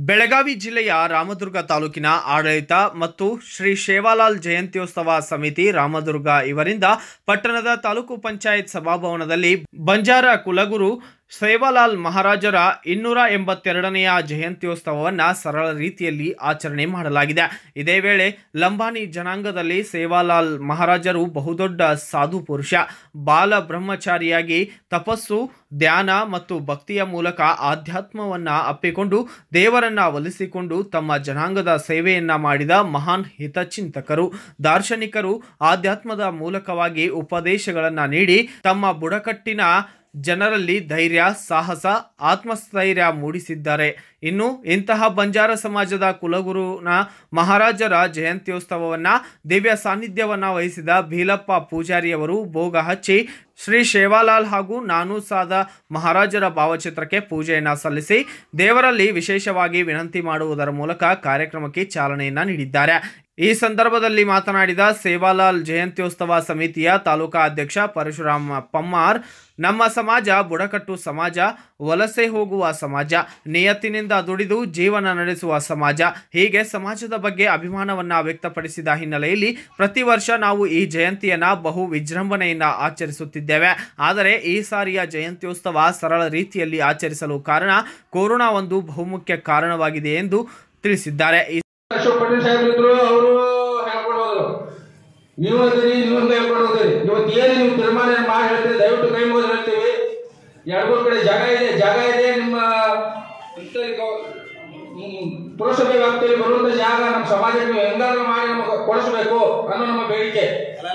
ಬೆಳಗಾವಿ ಜಿಲ್ಲೆಯ ರಾಮದುರ್ಗ ತಾಲೂಕಿನ ಆಡಳಿತ ಮತ್ತು ಶ್ರೀ ಶೇವಾಲಾಲ್ ಜಯಂತ್ಯೋತ್ಸವ ಸಮಿತಿ ರಾಮದುರ್ಗ ಇವರಿಂದ ಪಟ್ಟಣದ ತಾಲೂಕು ಪಂಚಾಯತ್ ಸಭಾಭವನದಲ್ಲಿ ಬಂಜಾರ ಕುಲಗುರು ಸೇವಾಲಾಲ್ ಮಹಾರಾಜರ ಇನ್ನೂರ ಎಂಬತ್ತೆರಡನೆಯ ಜಯಂತ್ಯೋತ್ಸವವನ್ನು ಸರಳ ರೀತಿಯಲ್ಲಿ ಆಚರಣೆ ಮಾಡಲಾಗಿದೆ ಇದೇ ವೇಳೆ ಲಂಬಾನಿ ಜನಾಂಗದಲ್ಲಿ ಸೇವಾಲಾಲ್ ಮಹಾರಾಜರು ಬಹುದೊಡ್ಡ ಸಾಧು ಪುರುಷ ಬಾಲ ಬ್ರಹ್ಮಚಾರಿಯಾಗಿ ತಪಸ್ಸು ಧ್ಯಾನ ಮತ್ತು ಭಕ್ತಿಯ ಮೂಲಕ ಆಧ್ಯಾತ್ಮವನ್ನ ಅಪ್ಪಿಕೊಂಡು ದೇವರನ್ನ ಒಲಿಸಿಕೊಂಡು ತಮ್ಮ ಜನಾಂಗದ ಸೇವೆಯನ್ನ ಮಾಡಿದ ಮಹಾನ್ ಹಿತಚಿಂತಕರು ದಾರ್ಶನಿಕರು ಆಧ್ಯಾತ್ಮದ ಮೂಲಕವಾಗಿ ಉಪದೇಶಗಳನ್ನ ನೀಡಿ ತಮ್ಮ ಬುಡಕಟ್ಟಿನ ಜನರಲ್ಲಿ ಧೈರ್ಯ ಸಾಹಸ ಆತ್ಮಸ್ಥೈರ್ಯ ಮೂಡಿಸಿದ್ದಾರೆ ಇನ್ನು ಇಂತಹ ಬಂಜಾರ ಸಮಾಜದ ಕುಲಗುರುನ ಮಹಾರಾಜರ ಜಯಂತ್ಯೋತ್ಸವವನ್ನ ದಿವ್ಯ ಸಾನ್ನಿಧ್ಯವನ್ನ ವಹಿಸಿದ ಭೀಲಪ್ಪ ಪೂಜಾರಿಯವರು ಭೋಗ ಹಚ್ಚಿ ಶ್ರೀ ಶೇವಾಲಾಲ್ ಹಾಗೂ ನಾನು ಸಾದ ಮಹಾರಾಜರ ಭಾವಚಿತ್ರಕ್ಕೆ ಪೂಜೆಯನ್ನ ಸಲ್ಲಿಸಿ ದೇವರಲ್ಲಿ ವಿಶೇಷವಾಗಿ ವಿನಂತಿ ಮಾಡುವುದರ ಮೂಲಕ ಕಾರ್ಯಕ್ರಮಕ್ಕೆ ಚಾಲನೆಯನ್ನ ನೀಡಿದ್ದಾರೆ ಈ ಸಂದರ್ಭದಲ್ಲಿ ಮಾತನಾಡಿದ ಸೇವಾಲಾಲ್ ಜಯಂತ್ಯೋತ್ಸವ ಸಮಿತಿಯ ತಾಲೂಕಾ ಅಧ್ಯಕ್ಷ ಪರಶುರಾಮ ಪಮ್ಮಾರ್ ನಮ್ಮ ಸಮಾಜ ಬುಡಕಟ್ಟು ಸಮಾಜ ವಲಸೆ ಹೋಗುವ ಸಮಾಜ ನಿಯತ್ತಿನಿಂದ ದುಡಿದು ಜೀವನ ನಡೆಸುವ ಸಮಾಜ ಹೀಗೆ ಸಮಾಜದ ಬಗ್ಗೆ ಅಭಿಮಾನವನ್ನ ವ್ಯಕ್ತಪಡಿಸಿದ ಹಿನ್ನೆಲೆಯಲ್ಲಿ ಪ್ರತಿ ವರ್ಷ ನಾವು ಈ ಜಯಂತಿಯನ್ನ ಬಹು ವಿಜೃಂಭಣೆಯಿಂದ ಆಚರಿಸುತ್ತಿದ್ದೇವೆ ಆದರೆ ಈ ಸಾರಿಯ ಜಯಂತ್ಯೋತ್ಸವ ಸರಳ ರೀತಿಯಲ್ಲಿ ಆಚರಿಸಲು ಕಾರಣ ಕೊರೋನಾ ಒಂದು ಬಹುಮುಖ್ಯ ಕಾರಣವಾಗಿದೆ ಎಂದು ತಿಳಿಸಿದ್ದಾರೆ ಈ ಅಶೋಕ್ ಪಟೇಲ್ ಸಾಹೇಬ್ರು ಇದ್ರು ಅವರು ಹೇಳ್ಕೊಂಡು ಹೋದ್ರು ನೀವು ಅದಿರಿ ನೀವು ಹೇಳ್ಕೊಂಡು ಹೋದ್ರಿ ಇವತ್ತು ಏನು ನೀವು ತೀರ್ಮಾನ ಮಾಡಿ ಹೇಳ್ತೀರಿ ದಯವಿಟ್ಟು ಕೈ ಮುಗಿದು ಹೇಳ್ತೀವಿ ಎರಡು ಮೂರು ಕಡೆ ಜಾಗ ಇದೆ ಜಾಗ ಇದೆ ನಿಮ್ಮ ಇಂಥಲ್ಲಿ ಗೌ- ಹ್ಮ್, ಪುರಸಭೆ ವ್ಯಾಪ್ತಿಯಲ್ಲಿ ಬರುವಂತ ಜಾಗ ನಮ್ಮ ಸಮಾಜಕ್ಕೆ ನೀವು ಹೆಂಗಾದ್ರೂ ಮಾಡಿ ನಮಗೆ ಕೊಡಿಸ್ಬೇಕು ಅನ್ನೋ ನಮ್ಮ ಬೇಡಿಕೆ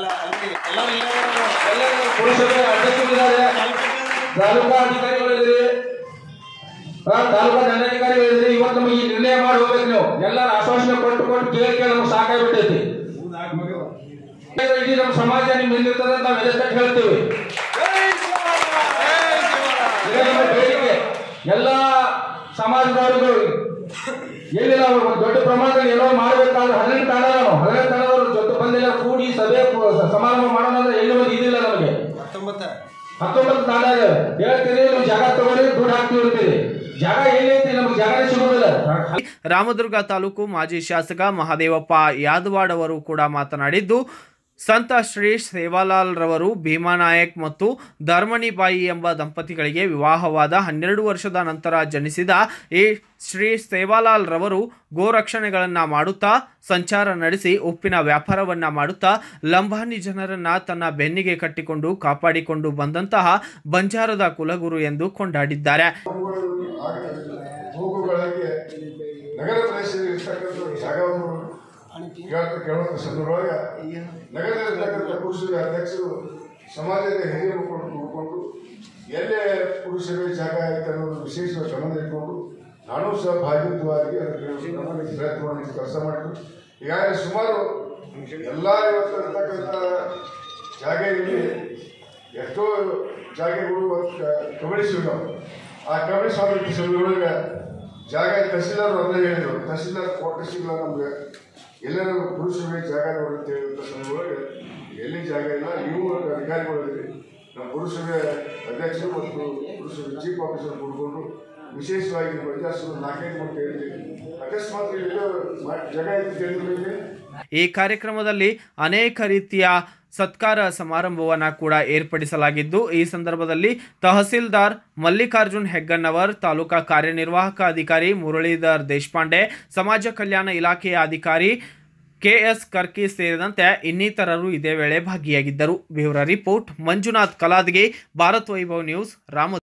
ಎಲ್ಲರೂ ಪುರಸಭೆ ಅಧ್ಯಕ್ಷರಿದ್ದಾರೆ ತಾಲೂಕಾ ಅಧಿಕಾರಿಗಳಿದ್ದೀರಿ ಆ, ತಾಲೂಕಾ ದಂಡಾಧಿಕಾರಿಗಳಿದ್ದೀರಿ ಇವತ್ತು ನಮಗೆ ಈ ನಿರ್ಣಯ ಮಾಡಿ ಹೋಗ್ಬೇಕು ನೀವು ಎಲ್ಲರ ಆಶ್ವಾಸನೆ ಕೊಟ್ಟು ಕೊಟ್ಟು ಕೇಳಿ ಕೇಳಿ ನಮ್ಗೆ ಸಾಕಾಗ್ಬಿಟ್ಟೈತಿ ಇಡೀ ನಮ್ಮ ಸಮಾಜ ನಿಮ್ ಹಿಂದಿರ್ತದೆ ಅಂತ ನಾವು ಎದೆ ತಟ್ಟಿ ಹೇಳ್ತೀವಿ ಇದೇ ನಮ್ಮ ಬೇಡಿಕೆ ಎಲ್ಲ ಸಮಾಜದವರಿಗೂ ಏನಿಲ್ಲ ಅವ್ರು ಒಂದು ದೊಡ್ಡ ಪ್ರಮಾಣದಲ್ಲಿ ಏನೋ ಮಾಡಬೇಕಾದ್ರೆ ಹದಿನೆಂಟು ತಾಣ ನಾವು ಹದಿನೆಂಟು ತಾಣದವರು ಜೊತೆ ಬಂದಿಲ್ಲ ಕೂಡಿ ಸಭೆ ಪು- ಸಮಾರಂಭ ಮಾಡೋಣ ಅಂದ್ರೆ ಎಲ್ಲಿ ಒಂದು ಇದಿಲ್ಲ ನಮಗೆ ಹತ್ತೊಂಬತ್ತು ತಾಣ ಇದೆ ಹೇಳ್ತೀರಿ ನೀವು ಜಾಗ ತಗೊಳ್ಳಿ ದುಡ್ಡು ಹಾಕ್ತೀವಿ ಅಂತೀರಿ ಜಾಗ ಎಲ್ಲೈತಿ ನಮ್ಗೆ ಜಾಗನೇ ಸಿಗೋದಿಲ್ಲ ರಾಮದುರ್ಗ ತಾಲೂಕು ಮಾಜಿ ಶಾಸಕ ಮಹಾದೇವಪ್ಪ ಯಾದವಾಡ್ ಅವರು ಕೂಡ ಮಾತನಾಡಿದ್ದು ಸಂತ ಶ್ರೀ ಸೇವಾಲಾಲ್ ರವರು ಭೀಮಾನಾಯಕ್ ಮತ್ತು ಧರ್ಮಣಿಬಾಯಿ ಎಂಬ ದಂಪತಿಗಳಿಗೆ ವಿವಾಹವಾದ ಹನ್ನೆರಡು ವರ್ಷದ ನಂತರ ಜನಿಸಿದ ಈ ಶ್ರೀ ಸೇವಾಲಾಲ್ ರವರು ಗೋರಕ್ಷಣೆಗಳನ್ನು ಮಾಡುತ್ತಾ ಸಂಚಾರ ನಡೆಸಿ ಉಪ್ಪಿನ ವ್ಯಾಪಾರವನ್ನ ಮಾಡುತ್ತಾ ಲಂಬಾನಿ ಜನರನ್ನ ತನ್ನ ಬೆನ್ನಿಗೆ ಕಟ್ಟಿಕೊಂಡು ಕಾಪಾಡಿಕೊಂಡು ಬಂದಂತಹ ಬಂಜಾರದ ಕುಲಗುರು ಎಂದು ಕೊಂಡಾಡಿದ್ದಾರೆ ಹೋಗುಗಳಿಗೆ ನಗರ ಪ್ರದೇಶದಲ್ಲಿ ಇರ್ತಕ್ಕಂಥ ಜಾಗವನ್ನು ಕೇಳ್ತಾ ಕೇಳುವಂಥ ಸಂದರ್ಭವಾಗ ನಗರದಲ್ಲಿರ್ತಕ್ಕಂಥ ಪುರುಷರ ಅಧ್ಯಕ್ಷರು ಸಮಾಜದ ಹಿರಿಯ ಮುಖಂಡು ನೋಡಿಕೊಂಡು ಎಲ್ಲೇ ಪುರುಷರ ಜಾಗ ಐತೆ ಅನ್ನೋದು ವಿಶೇಷವಾಗಿ ಗಮನ ಇಟ್ಕೊಂಡು ನಾನು ಸಹ ಭಾಗಿತ್ವವಾಗಿ ಅದಕ್ಕೆ ಪ್ರಯತ್ನ ಮಾಡಿ ಕೆಲಸ ಮಾಡಿದ್ದು ಈಗಾಗಲೇ ಸುಮಾರು ಎಲ್ಲ ಇವತ್ತು ಇರ್ತಕ್ಕಂಥ ಜಾಗದಲ್ಲಿ ಎಷ್ಟೋ ಜಾಗಗಳು ಕಬಳಿಸಿವಿ ನಾವು ಆ ಕಬಳಿಸುವಂಥ ಸಮಯದೊಳಗೆ ಜಾಗ ತಹಸೀಲ್ದಾರ್ ಅದನ್ನೇ ಹೇಳಿದ್ರು ತಹಸೀಲ್ದಾರ್ ಕೋರ್ಟ್ ಸಿಗಲ್ಲ ನಮ್ಗೆ ಎಲ್ಲರೂ ಪುರುಷರಿಗೆ ಜಾಗ ನೋಡಿ ಅಂತ ಹೇಳಿದಂಥ ಸಮಯದೊಳಗೆ ಎಲ್ಲಿ ಜಾಗ ಇಲ್ಲ ನೀವು ಅಧಿಕಾರಿಗಳಿದ್ರಿ ನಮ್ಮ ಪುರುಷರ ಅಧ್ಯಕ್ಷರು ಮತ್ತು ಪುರುಷರ ಚೀಫ್ ಆಫೀಸರ್ ಕೊಡ್ಕೊಂಡು ವಿಶೇಷವಾಗಿ ಪ್ರಜಾಸ್ವಾಮ್ಯ ನಾಲ್ಕೈದು ಮಂದಿ ಹೇಳಿದ್ರಿ ಅಕಸ್ಮಾತ್ ಇಲ್ಲಿ ಜಾಗ ಐತಿ ಕೇಳಿದ್ರೆ ಈ ಕಾರ್ಯಕ್ರಮದಲ್ಲಿ ಅನೇಕ ರೀತಿಯ ಸತ್ಕಾರ ಸಮಾರಂಭವನ್ನು ಕೂಡ ಏರ್ಪಡಿಸಲಾಗಿದ್ದು ಈ ಸಂದರ್ಭದಲ್ಲಿ ತಹಸೀಲ್ದಾರ್ ಮಲ್ಲಿಕಾರ್ಜುನ್ ಹೆಗ್ಗನ್ನವರ್ ತಾಲೂಕಾ ಕಾರ್ಯನಿರ್ವಾಹಕ ಅಧಿಕಾರಿ ಮುರಳೀಧರ್ ದೇಶಪಾಂಡೆ ಸಮಾಜ ಕಲ್ಯಾಣ ಇಲಾಖೆಯ ಅಧಿಕಾರಿ ಕೆಎಸ್ ಕರ್ಕಿ ಸೇರಿದಂತೆ ಇನ್ನಿತರರು ಇದೇ ವೇಳೆ ಭಾಗಿಯಾಗಿದ್ದರು bureau report Manjunath Kaladgi Bharat Vaibhav news Rama